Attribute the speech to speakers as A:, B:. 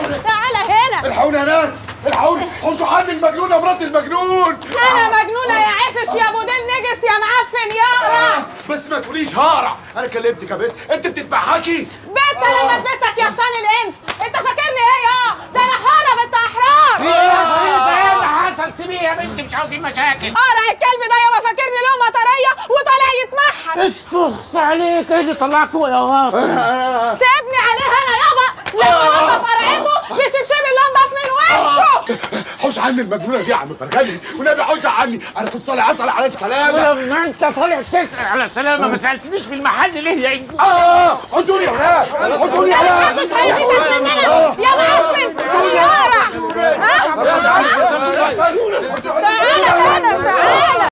A: تعالى هنا
B: الحقوني يا ناس الحقوني حوشوا عني المجنونه مرات المجنون
A: انا مجنونه يا عفش يا ابو ديل نجس يا معفن يقرا
B: بس ما تقوليش هقرع انا كلمتك يا بنت انت بتتبحكي
A: بنت لما بنتك يا شيطان الانس انت فاكرني ايه يا ده انا حاره بنت احرار
C: ايه اللي حصل سيبيه يا بنتي مش عاوزين مشاكل
A: قرع الكلب ده يابا فاكرني لقمه طريه وطالع يتمحن
C: استخص عليك ايه اللي طلعته يا واد
A: سيبني عليه انا يابا لما نضف قرعته بشبشب اللي انضف من وشه
B: حوش عني المجنونه دي يا عم فرغلي والنبي حوش عني انا كنت طالع اسال على السلامه
C: لما انت طالع تسأل على السلامة ما سألتنيش في المحل ليه يا إنجو
B: اه حوشوني يا ولاد حوشوني يا ولاد
A: محدش هيفيدك مننا يا معفن يا قرع ها؟ تعالى هنا تعالى